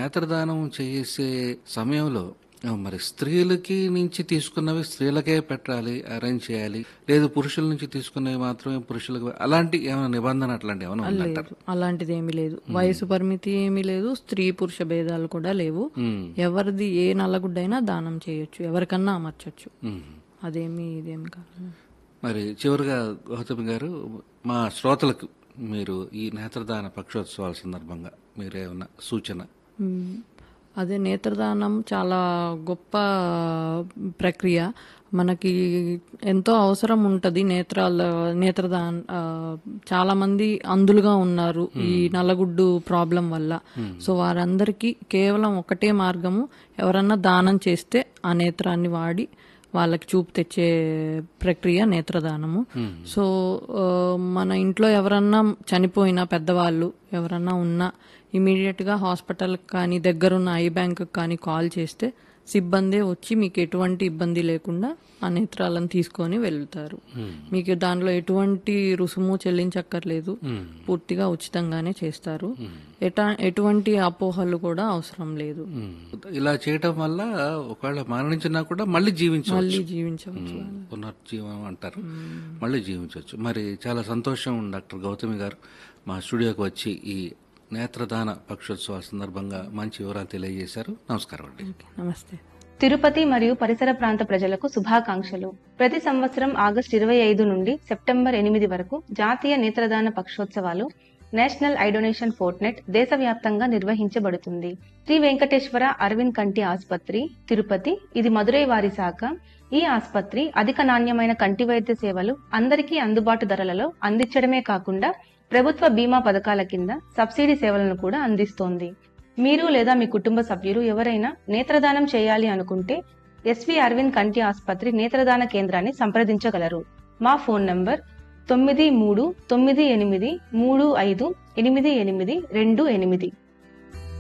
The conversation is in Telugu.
నేత్రదానం చేసే సమయంలో ఆ, మరి స్త్రీలకి నుంచి తీసుకున్నవి స్త్రీలకే పెట్టాలి అరేంజ్ చేయాలి లేదు పురుషుల నుంచి తీసుకున్నవి మాత్రమే పురుషులకు అలాంటి ఏమైనా నిబంధన అట్లాంటి ఏమైనా ఉందంటారు లేదు అలాంటిది ఏమీ లేదు వయసు పరిమితి ఏమీ లేదు స్త్రీ పురుష భేదాలు కూడా లేవు ఉమ్, ఎవరిది ఏ నల్లగుడ్డైనా దానం చేయొచ్చు ఎవరికన్నా అమర్చొచ్చు ఉమ్. అదేమి ఇదేమి కాదు మరి చివరిగా గౌతమి గారు మా శ్రోతలకు మీరు ఈ నేత్రదాన పక్షోత్సవాల సందర్భంగా మీరేమన్నా సూచన మ్మ్. అదే నేత్రదానం చాలా గొప్ప ప్రక్రియ మనకి ఎంతో అవసరం ఉంటుంది నేత్రాల నేత్రదాన్ ఆ, చాలా మంది అందులుగా ఉన్నారు ఈ నల్లగుడ్డు ప్రాబ్లం వల్ల సో వారందరికీ కేవలం ఒకటే మార్గము ఎవరన్నా దానం చేస్తే ఆ నేత్రాన్ని వాడి వాళ్ళకి చూపు తెచ్చే ప్రక్రియ నేత్రదానము సో ఆ, మన ఇంట్లో ఎవరన్నా చనిపోయినా పెద్దవాళ్ళు ఎవరన్నా ఉన్నా ఇమీడియట్ గా హాస్పిటల్ కానీ దగ్గరున్న ఐ బ్యాంక్ కానీ కాల్ చేస్తే సిబ్బందే వచ్చి మీకు ఎటువంటి ఇబ్బంది లేకుండా ఆ నేత్రాలను తీసుకొని వెళ్తారు మీకు దానిలో ఎటువంటి రుసుము చెల్లించక్కర్లేదు పూర్తిగా ఉచితంగానే చేస్తారు ఎటా ఎటువంటి అపోహలు కూడా అవసరం లేదు ఉమ్. ఇలా చేయటం వల్ల ఒకవేళ మరణించినా కూడా మళ్ళీ జీవించవచ్చు మళ్ళీ జీవించవచ్చు ఉమ్, పునర్జీవం అంటారు మళ్ళీ జీవించవచ్చు మరి చాలా సంతోషం డాక్టర్ గౌతమి గారు మా స్టూడియోకి వచ్చి ఈ నేత్రదాన పక్షోత్సవాల సందర్భంగా మంచి వివరాలు తెలియజేశారు నమస్కారం అండి నమస్తే తిరుపతి మరియు పరిసర ప్రాంత ప్రజలకు శుభాకాంక్షలు ప్రతి సంవత్సరం ఆగస్టు ఇరవై ఐదు నుండి సెప్టెంబర్ ఎనిమిది వరకు జాతీయ నేత్రదాన పక్షోత్సవాలు నేషనల్ ఐ డొనేషన్ ఫోర్ట్నెట్ దేశవ్యాప్తంగా నిర్వహించబడుతుంది శ్రీ వెంకటేశ్వర అరవింద్ కంటి ఆసుపత్రి తిరుపతి ఇది మదురై వారి శాఖ ఈ ఆసుపత్రి అధిక నాణ్యమైన కంటి వైద్య సేవలు అందరికీ అందుబాటు ధరలలో అందించడమే కాకుండా ప్రభుత్వ బీమా పథకాల కింద సబ్సిడీ సేవలను కూడా అందిస్తోంది మీరు లేదా మీ కుటుంబ సభ్యులు ఎవరైనా నేత్రదానం చేయాలి అనుకుంటే ఎస్వి అరవింద్ కంటి ఆసుపత్రి నేత్రదాన కేంద్రాన్ని సంప్రదించగలరు మా ఫోన్ నంబర్ తొమ్మిది మూడు తొమ్మిది ఎనిమిది మూడు ఐదు ఎనిమిది ఎనిమిది రెండు ఎనిమిది